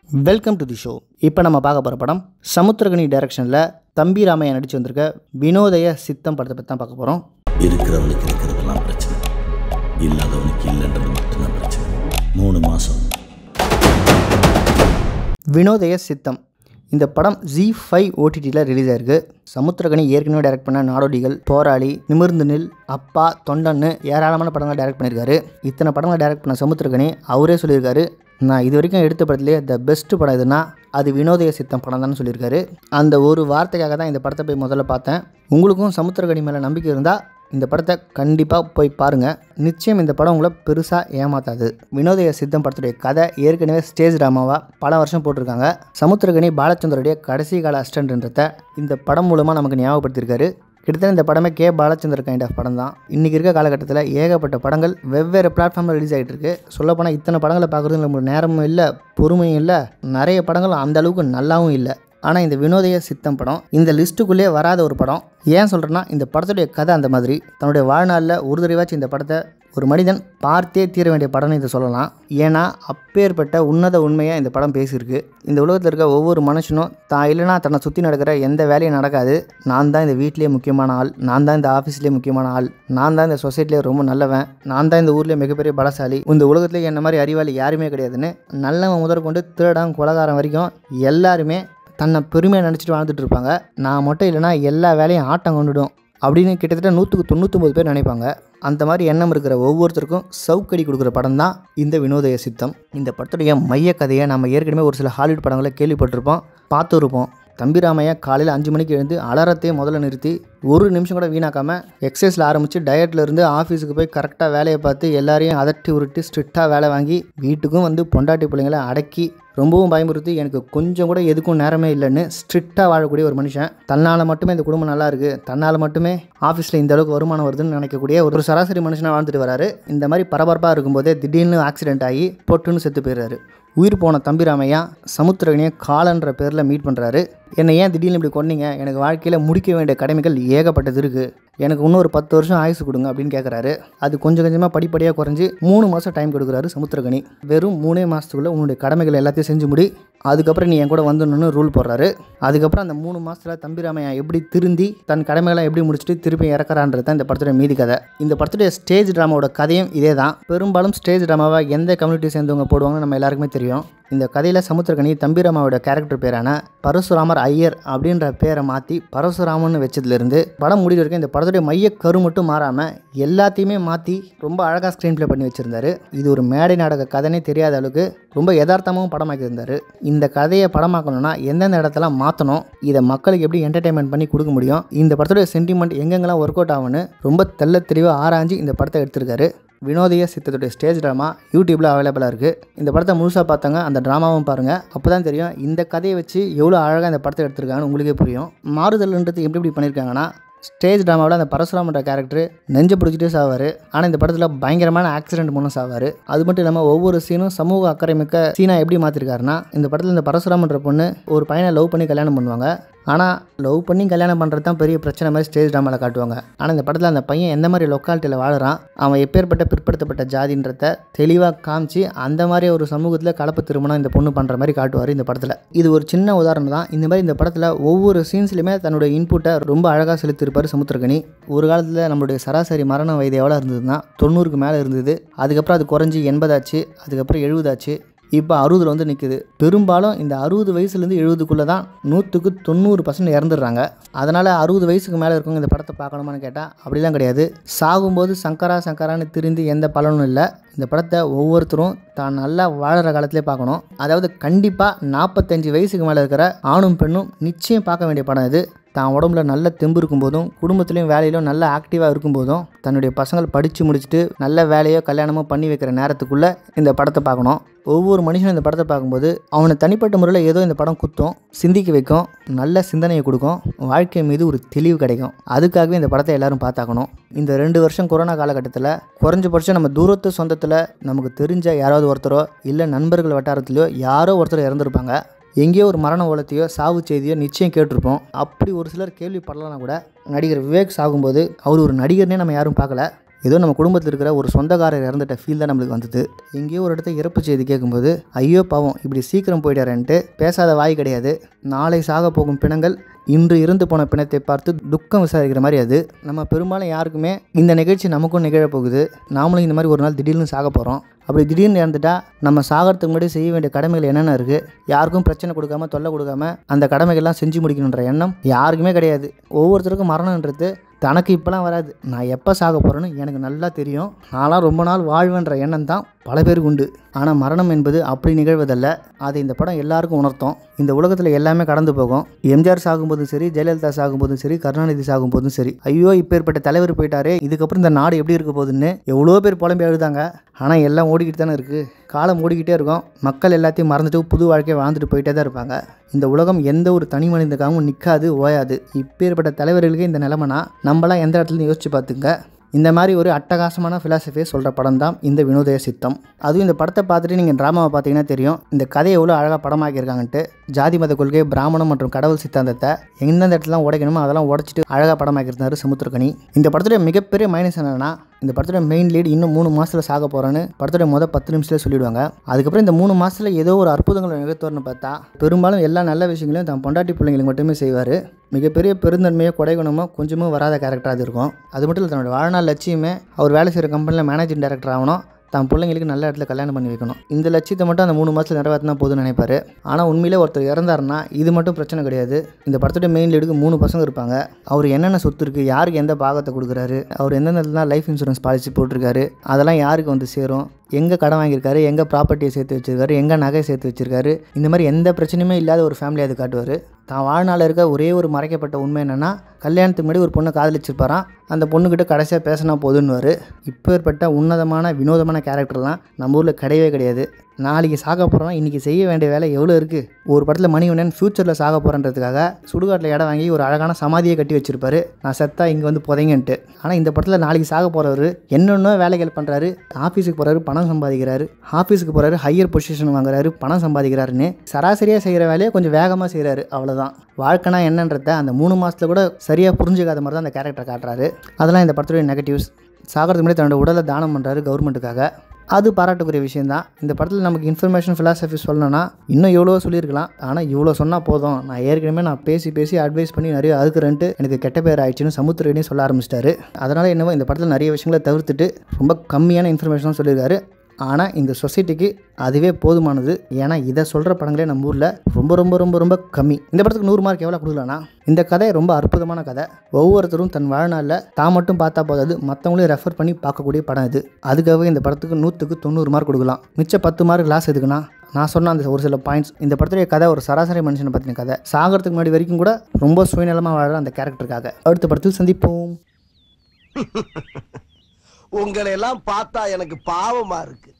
welcome to the show இப்போ நம்ம பார்க்க போகிற படம் சமுத்திரகனி டைரக்ஷனில் தம்பி ராமையா நடிச்சு வந்திருக்க வினோதய சித்தம் படத்தை பற்றி தான் பார்க்க போகிறோம் இருக்கிறவனுக்கு இருக்கிறதெல்லாம் பிரச்சனை இல்லாதவனுக்கு இல்லைன்றது மட்டும்தான் பிரச்சனை மூணு மாதம் வினோதய சித்தம் இந்த படம் ஜி ஃபைவ் ஓடிடியில் ரிலீஸ் ஆயிருக்கு சமுத்திரகனி ஏற்கனவே டைரக்ட் பண்ண நாடோடிகள் போராளி நிமிர்ந்து நில் அப்பா தொண்டன்னு ஏராளமான படங்களை டைரக்ட் பண்ணியிருக்காரு இத்தனை படங்களை டைரக்ட் பண்ண சமுத்திரகனி அவரே சொல்லியிருக்காரு நான் இது வரைக்கும் எடுத்த படத்துலேயே த பெஸ்ட் படம் எதுனா அது வினோதய சித்தம் படம் தான் சொல்லியிருக்காரு அந்த ஒரு வார்த்தைக்காக தான் இந்த படத்தை போய் முதல்ல பார்த்தேன் உங்களுக்கும் சமுத்திரகனி மேலே நம்பிக்கை இருந்தால் இந்த படத்தை கண்டிப்பாக போய் பாருங்கள் நிச்சயம் இந்த படம் உங்களை பெருசாக ஏமாத்தாது வினோதய சித்தம் படத்துடைய கதை ஏற்கனவே ஸ்டேஜ் ட்ராமாவாக பல வருஷம் போட்டிருக்காங்க சமுத்திரகனி பாலச்சந்தருடைய கடைசி கால அசிஸ்டன்ட்ன்றத இந்த படம் மூலமாக நமக்கு ஞாபகப்படுத்தியிருக்காரு கிட்டத்தட்ட இந்த படமே கே பாலச்சந்தர் கைண்ட் ஆஃப் படம் தான் இன்றைக்கி இருக்க காலகட்டத்தில் ஏகப்பட்ட படங்கள் வெவ்வேறு பிளாட்ஃபார்மில் ரிலீஸ் ஆகிட்டு இருக்கு சொல்லப்போனால் இத்தனை படங்களை பார்க்குறது நம்மளுக்கு நேரமும் இல்லை பொறுமையும் இல்லை நிறைய படங்கள் அந்த அளவுக்கு நல்லாவும் இல்லை ஆனால் இந்த வினோதய சித்தம் படம் இந்த லிஸ்ட்டுக்குள்ளே வராத ஒரு படம் ஏன் சொல்கிறேன்னா இந்த படத்துடைய கதை அந்த மாதிரி தன்னுடைய வாழ்நாளில் ஒரு தடவையாச்சும் இந்த படத்தை ஒரு மனிதன் பார்த்தே தீர வேண்டிய படம்னு இதை சொல்லலாம் ஏன்னா அப்பேற்பட்ட உன்னத உண்மையை இந்த படம் பேசியிருக்கு இந்த உலகத்தில் இருக்க ஒவ்வொரு மனுஷனும் தான் இல்லைனா தன்னை சுற்றி நடக்கிற எந்த வேலையும் நடக்காது நான் தான் இந்த வீட்லேயே முக்கியமான ஆள் நான் தான் இந்த ஆஃபீஸ்லேயே முக்கியமான ஆள் நான் தான் இந்த சொசைட்டிலே ரொம்ப நல்லவன் நான் தான் இந்த ஊர்லேயே மிகப்பெரிய பலசாலி இந்த உலகத்துலேயே என்ன மாதிரி அறிவாளி யாருமே கிடையாதுன்னு நல்லவன் முதற்கொண்டு திருடன் கொலகாரம் வரைக்கும் எல்லாருமே தன்னை பெருமையாக நினச்சிட்டு வாழ்ந்துட்டு இருப்பாங்க நான் மட்டும் இல்லைனா எல்லா வேலையும் ஆட்டம் கொண்டுடும் அப்படின்னு கிட்டத்தட்ட நூற்றுக்கு தொண்ணூற்றொம்பது பேர் நினைப்பாங்க அந்த மாதிரி எண்ணம் இருக்கிற ஒவ்வொருத்தருக்கும் சவுக்கடி கொடுக்குற படம் தான் இந்த வினோதய சித்தம் இந்த படத்துடைய மைய கதையை நம்ம ஏற்கனவே ஒரு சில ஹாலிவுட் படங்களை கேள்விப்பட்டிருப்போம் பார்த்துருப்போம் தம்பிராமையா காலையில் அஞ்சு மணிக்கு எழுந்து அலாரத்தையே முதல்ல நிறுத்தி ஒரு நிமிஷம் கூட வீணாக்காமல் எக்ஸசைஸில் ஆரம்பித்து டயட்டில் இருந்து ஆஃபீஸுக்கு போய் கரெக்டாக வேலையை பார்த்து எல்லாரையும் அதட்டி உருட்டி ஸ்ட்ரிக்டாக வேலை வாங்கி வீட்டுக்கும் வந்து பொண்டாட்டி பிள்ளைங்களை அடக்கி ரொம்பவும் பயமுறுத்தி எனக்கு கொஞ்சம் கூட எதுக்கும் நேரமே இல்லைன்னு ஸ்ட்ரிக்டாக வாழக்கூடிய ஒரு மனுஷன் தன்னால் மட்டுமே இந்த குடும்பம் நல்லா இருக்குது தன்னால் மட்டுமே ஆஃபீஸில் இந்த அளவுக்கு வருமானம் வருதுன்னு நினைக்கக்கூடிய ஒரு சராசரி மனுஷனாக வாழ்ந்துட்டு வராரு இந்த மாதிரி பரபரப்பாக இருக்கும்போதே திடீர்னு ஆக்சிடென்ட் ஆகி பொட்டுன்னு செத்து போயிடுறாரு உயிர் போன தம்பிராமையா சமுத்திரகனியை காலன்ற பேரில் மீட் பண்ணுறாரு என்னை ஏன் திடீர்னு இப்படி கொன்னீங்க எனக்கு வாழ்க்கையில் முடிக்க வேண்டிய கடமைகள் ஏகப்பட்டது இருக்குது எனக்கு இன்னும் ஒரு பத்து வருஷம் ஆயுசு கொடுங்க அப்படின்னு கேட்குறாரு அது கொஞ்சம் கொஞ்சமாக படிப்படியாக குறைஞ்சி மூணு மாதம் டைம் கொடுக்குறாரு சமுத்திரகனி வெறும் மூணே மாதத்துக்குள்ளே உன்னுடைய கடமைகள் எல்லாத்தையும் செஞ்சு முடி அதுக்கப்புறம் நீ என் கூட வந்துடணும்னு ரூல் போடுறாரு அதுக்கப்புறம் அந்த மூணு மாதத்தில் தம்பிராமையா எப்படி திருந்தி தன் கடமைகளை எப்படி முடிச்சுட்டு திருப்பி இறக்குறான்றது தான் இந்த படத்துடைய மீதி கதை இந்த படத்துடைய ஸ்டேஜ் ட்ராமாவோட கதையும் இதே தான் பெரும்பாலும் ஸ்டேஜ் ட்ராமாவை எந்த கம்யூனிட்டி சேர்ந்தவங்க போடுவாங்கன்னு நம்ம எல்லாருக்குமே தெரியும் இந்த கதையில் சமுத்திரகனி தம்பிராமாவோட கேரக்டர் பேரான பரசுராமர் ஐயர் அப்படின்ற பேரை மாற்றி பரசுராமன் வச்சதுலேருந்து படம் முடிவு வரைக்கும் இந்த படத்துடைய மைய கரு மட்டும் மாறாமல் எல்லாத்தையுமே மாற்றி ரொம்ப அழகாக ஸ்க்ரீன் ப்ளே பண்ணி வச்சுருந்தாரு இது ஒரு மேடை நாடக கதைனே தெரியாத அளவுக்கு ரொம்ப யதார்த்தமாகவும் படமாக்கியிருந்தார் இந்த கதையை படமாக்கணும்னா எந்தெந்த இடத்துல மாற்றணும் இதை மக்களுக்கு எப்படி என்டர்டைன்மெண்ட் பண்ணி கொடுக்க முடியும் இந்த படத்துடைய சென்டிமெண்ட் எங்கெங்கெல்லாம் ஒர்க் அவுட் ஆகும்னு ரொம்ப தெள்ள தெளிவாக ஆராய்ஞ்சு இந்த படத்தை எடுத்திருக்காரு வினோதய சித்தத்துடைய ஸ்டேஜ் ட்ராமா யூடியூப்பில் அவைலபிளாக இருக்குது இந்த படத்தை முழுசாக பார்த்தாங்க அந்த ட்ராமாவும் பாருங்கள் அப்போ தான் தெரியும் இந்த கதையை வச்சு எவ்வளோ அழகாக இந்த படத்தை எடுத்திருக்காங்கன்னு உங்களுக்கே புரியும் மாறுதல்ன்றது எப்படி எப்படி பண்ணியிருக்காங்கன்னா ஸ்டேஜ் ட்ராமாவில் அந்த பரசுராமன்ற கேரக்டர் நெஞ்சை பிடிச்சிட்டே சாவார் ஆனால் இந்த படத்தில் பயங்கரமான ஆக்சிடென்ட் மூலம் சாவார் அது மட்டும் இல்லாமல் ஒவ்வொரு சீனும் சமூக அக்கறை மிக்க சீனாக எப்படி மாற்றிருக்காருன்னா இந்த படத்தில் இந்த பரசுராமன்ற பொண்ணு ஒரு பையனை லவ் பண்ணி கல்யாணம் பண்ணுவாங்க ஆனால் லவ் பண்ணி கல்யாணம் பண்ணுறது தான் பெரிய பிரச்சனை மாதிரி ஸ்டேஜ் ட்ராமாவில் காட்டுவாங்க ஆனால் இந்த படத்தில் அந்த பையன் எந்த மாதிரி லொக்காலிட்டியில் வாழுறான் அவன் எப்பேற்பட்ட பிற்படுத்தப்பட்ட ஜாதின்றத தெளிவாக காமிச்சு அந்த மாதிரி ஒரு சமூகத்தில் கலப்பு திருமணம் இந்த பொண்ணு பண்ணுற மாதிரி காட்டுவார் இந்த படத்தில் இது ஒரு சின்ன உதாரணம் தான் இந்த மாதிரி இந்த படத்தில் ஒவ்வொரு சீன்ஸ்லையுமே தன்னுடைய இன்புட்டை ரொம்ப அழகாக செலுத்தியிருப்பார் சமுத்திரகனி ஒரு காலத்தில் நம்மளுடைய சராசரி மரண வயது எவ்வளோ இருந்ததுன்னா தொண்ணூறுக்கு மேலே இருந்தது அதுக்கப்புறம் அது குறைஞ்சி எண்பதாச்சு அதுக்கப்புறம் எழுபதாச்சு இப்போ அறுபதில் வந்து நிற்குது பெரும்பாலும் இந்த அறுபது வயசுலேருந்து எழுபதுக்குள்ளே தான் நூற்றுக்கு தொண்ணூறு பர்சன்ட் இறந்துடுறாங்க அதனால் அறுபது வயசுக்கு மேலே இருக்கவங்க இந்த படத்தை பார்க்கணுமான்னு கேட்டால் அப்படிலாம் கிடையாது சாகும்போது சங்கரா சங்கரான்னு திரிந்து எந்த பலனும் இல்லை இந்த படத்தை ஒவ்வொருத்தரும் தான் நல்லா வாழற காலத்திலே பார்க்கணும் அதாவது கண்டிப்பாக நாற்பத்தஞ்சு வயசுக்கு மேலே இருக்கிற ஆணும் பெண்ணும் நிச்சயம் பார்க்க வேண்டிய படம் இது தான் உடம்புல நல்ல தெம்பு இருக்கும்போதும் குடும்பத்துலேயும் வேலையிலும் நல்ல ஆக்டிவாக இருக்கும்போதும் தன்னுடைய பசங்கள் படித்து முடிச்சுட்டு நல்ல வேலையோ கல்யாணமோ பண்ணி வைக்கிற நேரத்துக்குள்ளே இந்த படத்தை பார்க்கணும் ஒவ்வொரு மனுஷனும் இந்த படத்தை பார்க்கும்போது அவனை தனிப்பட்ட முறையில் ஏதோ இந்த படம் குத்தும் சிந்திக்க வைக்கும் நல்ல சிந்தனையை கொடுக்கும் வாழ்க்கை மீது ஒரு தெளிவு கிடைக்கும் அதுக்காகவே இந்த படத்தை எல்லாரும் பார்த்தாக்கணும் இந்த ரெண்டு வருஷம் கொரோனா காலகட்டத்தில் குறைஞ்சபட்சம் நம்ம தூரத்து சொந்தத்தில் நமக்கு தெரிஞ்ச யாராவது ஒருத்தரோ இல்லை நண்பர்கள் வட்டாரத்துலையோ யாரோ ஒருத்தர் இறந்துருப்பாங்க எங்கேயோ ஒரு மரண ஓலத்தையோ சாவு செய்தியோ நிச்சயம் கேட்டிருப்போம் அப்படி ஒரு சிலர் கேள்விப்படலாம் கூட நடிகர் விவேக் சாகும்போது அவர் ஒரு நடிகர்னே நம்ம யாரும் பார்க்கல ஏதோ நம்ம குடும்பத்தில் இருக்கிற ஒரு சொந்தக்காரர் இறந்துட்ட ஃபீல் தான் நம்மளுக்கு வந்தது எங்கேயோ ஒரு இடத்த இறப்பு செய்தி கேட்கும்போது ஐயோ பாவம் இப்படி சீக்கிரம் போயிட்டாரன்ட்டு பேசாத வாய் கிடையாது நாளை சாக போகும் பிணங்கள் இன்று இருந்து போன பிணத்தை பார்த்து துக்கம் விசாரிக்கிற மாதிரி அது நம்ம பெரும்பாலும் யாருக்குமே இந்த நிகழ்ச்சி நமக்கும் நிகழப் போகுது நாமளும் இந்த மாதிரி ஒரு நாள் திடீர்னு சாக போகிறோம் அப்படி திடீர்னு இறந்துட்டா நம்ம சாகிறதுக்கு முன்னாடி செய்ய வேண்டிய கடமைகள் என்னென்ன இருக்குது யாருக்கும் பிரச்சனை கொடுக்காம தொல்லை கொடுக்காம அந்த கடமைகள்லாம் செஞ்சு முடிக்கணுன்ற எண்ணம் யாருக்குமே கிடையாது ஒவ்வொருத்தருக்கும் மரணன்றது தனக்கு இப்போலாம் வராது நான் எப்போ சாக போகிறேன்னு எனக்கு நல்லா தெரியும் நான்லாம் ரொம்ப நாள் வாழ்வேன்ற எண்ணம் தான் பல பேருக்கு உண்டு ஆனால் மரணம் என்பது அப்படி நிகழ்வதல்ல அதை இந்த படம் எல்லாருக்கும் உணர்த்தும் இந்த உலகத்தில் எல்லாமே கடந்து போகும் எம்ஜிஆர் சாகும்போதும் சரி ஜெயலலிதா சாகும்போதும் சரி கருணாநிதி சாகும்போதும் சரி ஐயோ இப்பேற்பட்ட தலைவர் போயிட்டாரே இதுக்கப்புறம் இந்த நாடு எப்படி இருக்க போகுதுன்னு எவ்வளோ பேர் புலம்பி அழுதாங்க ஆனால் எல்லாம் ஓடிக்கிட்டு தானே இருக்குது காலம் ஓடிக்கிட்டே இருக்கும் மக்கள் எல்லாத்தையும் மறந்துட்டு புது வாழ்க்கையை வாழ்ந்துட்டு போயிட்டே தான் இருப்பாங்க இந்த உலகம் எந்த ஒரு தனி மனிதனுக்காகவும் நிற்காது ஓயாது இப்பேற்பட்ட தலைவர்களுக்கே இந்த நிலைமைனா நம்மளாம் எந்த இடத்துலையும் யோசிச்சு பார்த்துங்க இந்த மாதிரி ஒரு அட்டகாசமான ஃபிலாசபியை சொல்கிற படம் தான் இந்த வினோதய சித்தம் அதுவும் இந்த படத்தை பார்த்துட்டு நீங்கள் ட்ராமாவை பார்த்தீங்கன்னா தெரியும் இந்த கதையை எவ்வளோ அழகாக படமாக்கியிருக்காங்கன்ட்டு ஜாதி மத கொள்கை பிராமணம் மற்றும் கடவுள் சித்தாந்தத்தை எந்தெந்த இடத்துலாம் உடைக்கணுமோ அதெல்லாம் உடைச்சிட்டு அழகாக படமாக்கியிருந்தாரு சமுத்திரக்கனி இந்த படத்துடைய மிகப்பெரிய மைனஸ் என்னன்னா இந்த படத்தோட மெயின் லீட் இன்னும் மூணு மாதத்தில் சாக போகிறேன்னு படத்தோட மொதல் பத்து நிமிஷத்தில் சொல்லிடுவாங்க அதுக்கப்புறம் இந்த மூணு மாதத்தில் ஏதோ ஒரு அற்புதங்களை நிகழ்த்துவார்னு பார்த்தா பெரும்பாலும் எல்லா நல்ல விஷயங்களையும் தான் பொண்டாட்டி பிள்ளைங்களுக்கு மட்டுமே செய்வார் மிகப்பெரிய பெருந்தன்மையோ கொடைகுணமோ கொஞ்சமும் வராத கேரக்டராக அது இருக்கும் அது மட்டும் இல்லை தன்னோட வாழ்நாள் லட்சியமே அவர் வேலை செய்கிற கம்பெனியில் மேனேஜிங் டைரக்டர் ஆகணும் தான் பிள்ளைங்களுக்கு நல்ல இடத்துல கல்யாணம் பண்ணி வைக்கணும் இந்த லட்சியத்தை மட்டும் அந்த மூணு மாதத்தில் நிறைவேற்றினா போதும்னு நினைப்பாரு ஆனால் உண்மையிலே ஒருத்தர் இறந்தாருன்னா இது மட்டும் பிரச்சனை கிடையாது இந்த படத்தோட மெயின் லீடுக்கு மூணு பசங்க இருப்பாங்க அவர் என்னென்ன சொத்து இருக்குது யாருக்கு எந்த பாகத்தை கொடுக்குறாரு அவர் எந்தெந்த லைஃப் இன்சூரன்ஸ் பாலிசி போட்டிருக்காரு அதெல்லாம் யாருக்கு வந்து சேரும் எங்கே கடன் வாங்கியிருக்காரு எங்கே ப்ராப்பர்ட்டியை சேர்த்து வச்சிருக்காரு எங்கே நகை சேர்த்து வச்சிருக்காரு இந்த மாதிரி எந்த பிரச்சனையுமே இல்லாத ஒரு ஃபேமிலி அது காட்டுவார் தான் வாழ்நாள் இருக்க ஒரே ஒரு மறைக்கப்பட்ட உண்மை என்னென்னா கல்யாணத்துக்கு முன்னாடி ஒரு பொண்ணை காதலிச்சிருப்பாராம் அந்த பொண்ணுக்கிட்ட கடைசியாக பேசினா போதுன்னுவார் இப்பேற்பட்ட உன்னதமான வினோதமான கேரக்டர்லாம் நம்ம ஊரில் கிடையவே கிடையாது நாளைக்கு சாக போகிறோம்னா இன்றைக்கி செய்ய வேண்டிய வேலை எவ்வளோ இருக்குது ஒரு படத்தில் மணிவண்ணன் ஃப்யூச்சரில் சாக போகிறன்றதுக்காக சுடுகாட்டில் இடம் வாங்கி ஒரு அழகான சமாதியை கட்டி வச்சிருப்பாரு நான் செத்தா இங்கே வந்து புதைங்கன்ட்டு ஆனால் இந்த படத்தில் நாளைக்கு சாக போகிறவர் என்னென்ன வேலைகள் பண்ணுறாரு ஆஃபீஸுக்கு போகிறாரு பணம் சம்பாதிக்கிறாரு ஆஃபீஸுக்கு போகிறாரு ஹையர் பொசிஷன் வாங்குறாரு பணம் சம்பாதிக்கிறாருன்னு சராசரியாக செய்கிற வேலையை கொஞ்சம் வேகமாக செய்கிறாரு அவ்வளோதான் வாழ்க்கைனா என்னன்றத அந்த மூணு மாதத்தில் கூட சரியாக புரிஞ்சுக்காத மாதிரி தான் அந்த கேரக்டர் காட்டுறாரு அதெல்லாம் இந்த படத்துடைய நெகட்டிவ்ஸ் சாகிறதுக்கு முன்னாடி தன்னோட உடலை தானம் பண்ணுறாரு கவர்மெண்ட்டுக்காக அது பாராட்டுக்குரிய விஷயந்தான் இந்த படத்தில் நமக்கு இன்ஃபர்மேஷன் ஃபிலாசபி சொல்லணும்னா இன்னும் எவ்வளோ சொல்லியிருக்கலாம் ஆனால் இவ்வளோ சொன்னால் போதும் நான் ஏற்கனவே நான் பேசி பேசி அட்வைஸ் பண்ணி நிறைய அதுக்குறேன்ட்டு எனக்கு கெட்ட பேர் ஆயிடுச்சுன்னு சமுத்திரனே சொல்ல ஆரம்பிச்சிட்டாரு அதனால் என்னவோ இந்த படத்தில் நிறைய விஷயங்களை தவிர்த்துட்டு ரொம்ப கம்மியான இன்ஃபர்மேஷன் சொல்லியிருக்காரு ஆனால் இந்த சொசைட்டிக்கு அதுவே போதுமானது ஏன்னா இதை சொல்கிற படங்களே நம்ம ஊரில் ரொம்ப ரொம்ப ரொம்ப ரொம்ப கம்மி இந்த படத்துக்கு நூறு மார்க் எவ்வளோ கொடுக்கலாம்னா இந்த கதை ரொம்ப அற்புதமான கதை ஒவ்வொருத்தரும் தன் வாழ்நாளில் தான் மட்டும் பார்த்தா போதாது மற்றவங்களையும் ரெஃபர் பண்ணி பார்க்கக்கூடிய படம் இது அதுக்காகவே இந்த படத்துக்கு நூற்றுக்கு தொண்ணூறு மார்க் கொடுக்கலாம் மிச்ச பத்து மார்க் லாஸ் எதுக்குன்னா நான் சொன்ன அந்த ஒரு சில பாயிண்ட்ஸ் இந்த படத்துடைய கதை ஒரு சராசரி மனுஷனை பற்றின கதை சாகிறதுக்கு முன்னாடி வரைக்கும் கூட ரொம்ப சுயநலமாக வாழற அந்த கேரக்டருக்காக அடுத்த படத்தில் சந்திப்போம் உங்களை எல்லாம் பார்த்தா எனக்கு பாவமா இருக்கு